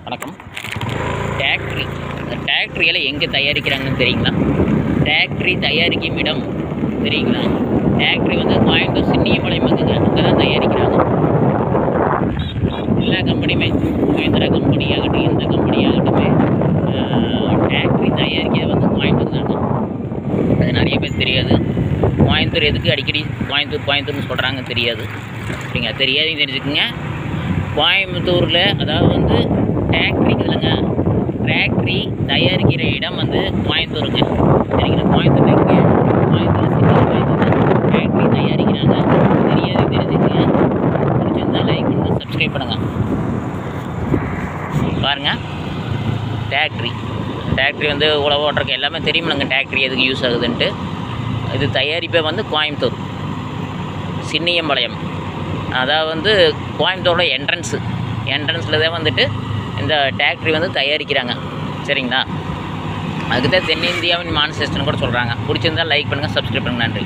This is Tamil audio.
வணக்கம் டேக்ட்ரி இந்த டேக்ட்ரியெல்லாம் எங்கே தயாரிக்கிறாங்கன்னு தெரியுங்களா டேக்ட்ரி தயாரிக்கும் இடம் தெரியுங்களா டேக்ட்ரி வந்து கோயம்புத்தூர் சின்னியம்பாளையம் வந்துங்க அங்கே தான் தயாரிக்கிறாங்க எல்லா கம்பெனியுமே மஹேந்திரா கம்பெனி ஆகட்டும் எந்த கம்பெனி ஆகட்டுமே டேக்ட்ரி தயாரிக்கிறது வந்து கோயம்புத்தூர் தாங்க அது நிறைய பேர் தெரியாது கோயம்புத்தூர் எதுக்கு அடிக்கடி கோயம்புத்தூர் கோயம்புத்தூர்னு சொல்கிறாங்க தெரியாது அப்படிங்க தெரியாதையும் தெரிஞ்சுக்குங்க கோயம்புத்தூரில் அதாவது வந்து டேக்ட்ரிக்கு இல்லைங்க ஃபேக்ட்ரி தயாரிக்கிற இடம் வந்து கோயம்புத்தூருங்க சரிங்களா கோயம்புத்தூர் இருக்கு கோயம்புத்தூர் சிட்டி கோயம்புத்தூர் ஃபேக்ட்ரி தயாரிக்கிறாங்க தெரியாது தெரிஞ்சுக்கங்க பிடிச்சிருந்தா லைக் பண்ணுங்க சப்ஸ்கிரைப் பண்ணுங்கள் பாருங்க ஃபேக்ட்ரி ஃபேக்ட்ரி வந்து உழவு ஓட்டுறக்கு எல்லாமே தெரியுமில்லைங்க ஃபேக்ட்ரி எதுக்கு யூஸ் ஆகுதுன்ட்டு இது தயாரிப்பே வந்து கோயம்புத்தூர் சின்னியம்பாளையம் அதாவது வந்து கோயம்புத்தூரோட என்ட்ரன்ஸு என்ட்ரன்ஸில் தான் வந்துட்டு இந்த ஃபேக்ட்ரி வந்து தயாரிக்கிறாங்க சரிங்களா அதுக்கு தான் தென்னிந்தியாவின் மான்செஸ்டர்னு கூட சொல்கிறாங்க பிடிச்சிருந்தா லைக் பண்ணுங்கள் சப்ஸ்கிரைப் பண்ணுங்கள் நன்றி